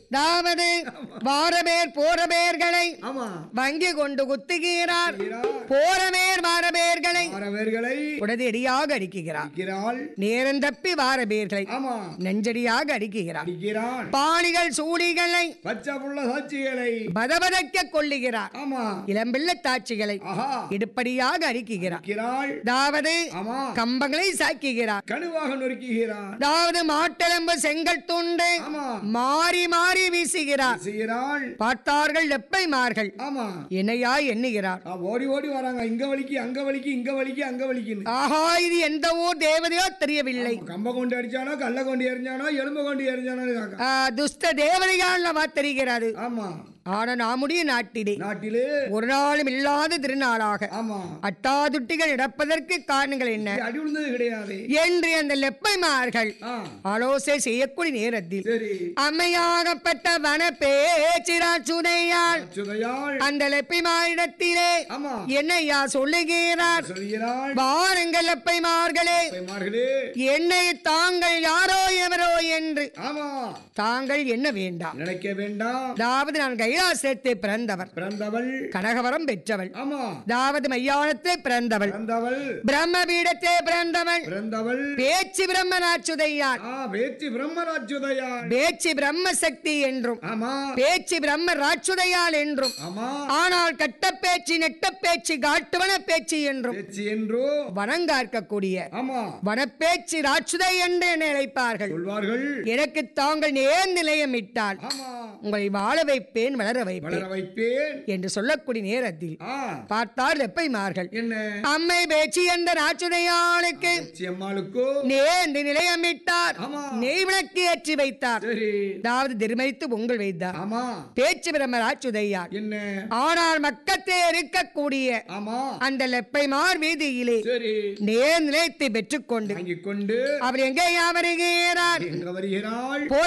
அதாவது வாரபேர் போரபேர்களை ஆமா வங்கி கொண்டு குத்துகிறார் இருக்கிறார். போரபேர் வாரபேர்களை ஆறவர்களை உடனடியாக அடிக்குகிறார் அடிக்கிறாள் நேரம் தப்பி வாரபேர்களை ஆமா நெஞ்சடியாக அடிக்குகிறார் அடிக்கிறாள் பாணிகள் சூடிகளை பச்சை புள்ள சாட்சிகளை பதபதக்க கொள்ளுகிறார் ஆமா இளம்பிள்ளை தாட்சிகளை ஆஹா இடுப்படியாக அடிக்குகிறார் அடிக்கிறாள் அதாவது ஆமா கம்பங்களை சாய்க்குகிறார் கணுவாக நொறுக்குகிறாள் அதாவது மாட்டெலும்பு செங்கல் துண்டு ஆமா மாறி மாறி வீசுகிறார் செய்கிறாள் பார்த்தார்கள் லெப்பைமார்கள் ஆமா என்னையா எண்ணுகிறார் ஆ, ஓடி ஓடி வராங்க இங்க வலிக்கு அங்க வலிக்கு இங்க வலிக்கு அங்க வலிக்குன்னு ஆஹா இது எந்த ஊர் தேவதையோ தெரியவில்லை கம்ப கொண்டு அடிச்சானோ கல்ல கொண்டு எரிஞ்சானோ எலும்பு கொண்டு எரிஞ்சானோ இருக்காங்க. ஆ, துஸ்த தேவதைகள் தெரிகிறது ஆமா ஆனா நாமுடைய நாட்டிலே நாட்டிலே ஒரு நாளும் இல்லாத திருநாளாக ஆமா அட்டாதுட்டிகள் நடப்பதற்கு காரணங்கள் என்ன இது அடி விழுந்தது கிடையாது என்று அந்த லெப்பைமார்கள் ஆ ஆலோசனை செய்யக்கூடிய நேரத்தில் சரி அம்மையாகப்பட்ட வன பேச்சிரால் சுதையால் சுதையாள் அந்த லெப்பைமாரிடத்திலே ஆமா என்னையா சொல்லுகிறார் சொல்கிறாள் பாருங்கள் லெப்பைமார்களே மார்களே என்னை தாங்கள் யாரோ எவரோ என்று ஆமா தாங்கள் என்ன வேண்டாம் நினைக்க வேண்டாம் அதாவது நான் கைலாசத்தை பிறந்தவர் பிறந்தவள் கனகவரம் பெற்றவள் ஆமா அதாவது மையானத்தை பிறந்தவள் பிறந்தவள் பிரம்ம பீடத்தை பிறந்தவள் பிறந்தவள் பேச்சு பிரம்மராட்சுதையார் ஆ வேத்தி பிரம்மராஜ்யுதயாள் பேச்சு பிரம்ம சக்தி என்றும் ஆமா பேச்சு பிரம்ம ராட்சுதையால் என்றும் ஆமா ஆனால் கட்ட பேச்சு நெட்ட பேச்சு காட்டுவன பேச்சு என்றும் பேச்சு என்றோ வனங்கார்க்கக்கூடிய ஆமா வனப்பேச்சு ராட்சுதை என்று என்னை அழைப்பார்கள் சொல்வார்கள் எனக்கு தாங்கள் நேர் நிலையமிட்டால் ஆமா உங்களை வாழ வைப்பேன் வளர வைப்பேன் வளர வைப்பேன் என்று சொல்லக்கூடிய நேரத்தில் ஆ பார்த்தார் வெப்பைமார்கள் என்ன அம்மை பேச்சு என்ற ராட்சுதையாளுக்கு பேச்சி அம்மாளுக்கோ நேர்ந்து நிலையமிட்டார் ஆமா நெய் விளக்கு ஏற்றி வைத்தார் சரி அதாவது திருமணித்து பொங்கல் வைத்தார் ஆமா பேச்சு பிரம்ம ராட்சுதையார் என்ன ஆனால் மக்கத்தே இருக்கக்கூடிய ஆமா அந்த லெப்பைமார் வீதியிலே சரி நேர் நிலையத்தை பெற்றுக்கொண்டு வாங்கிக் கொண்டு அவர் எங்கேயா வருகிறார் எங்க வருகிறாள் போர்